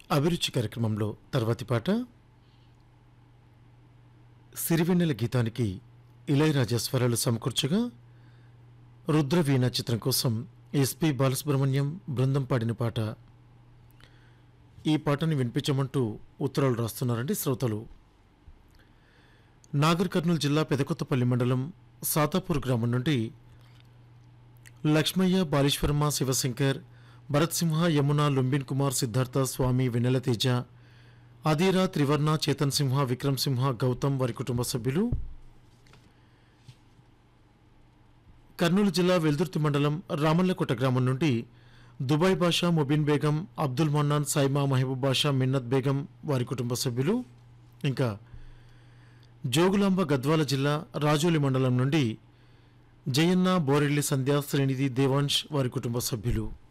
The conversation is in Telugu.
అభిరుచి కార్యక్రమంలో తర్వాతి పాట సిరివెన్నెల గీతానికి ఇళయరాజా స్వరాలు సమకూర్చగా రుద్రవీణ చిత్రం కోసం ఎస్పి బాలసుబ్రహ్మణ్యం బృందం పాడిన పాట ఈ పాటని వినిపించమంటూ ఉత్తరాలు రాస్తున్నారండి శ్రోతలు నాగర్ కర్నూలు జిల్లా పెదకొత్తపల్లి మండలం సాతాపూర్ గ్రామం నుండి లక్ష్మయ్య బాలీశ్వరమ్మ శివశంకర్ భరత్ సింహ యమున లుంబిన్ కుమార్ సిద్ధార్థ స్వామి వెన్నెల తేజ అధీరా త్రివర్ణ చేతన్ సింహ విక్రమ్ సింహ గౌతమ్ వారి కుటుంబ సభ్యులు కర్నూలు జిల్లా వెల్దుర్తి మండలం రామల్లకోట గ్రామం నుండి దుబాయ్ బాషా ముబిన్ బేగం అబ్దుల్ మన్నాన్ సైమా మహబూబ్ బాషా మిన్నత్ బేగం వారి కుటుంబ సభ్యులు ఇంకా జోగులాంబ గద్వాల జిల్లా రాజోలి మండలం నుండి జయన్న బోరెల్లి సంధ్య శ్రేణిధి దేవాంశ్ వారి కుటుంబ సభ్యులు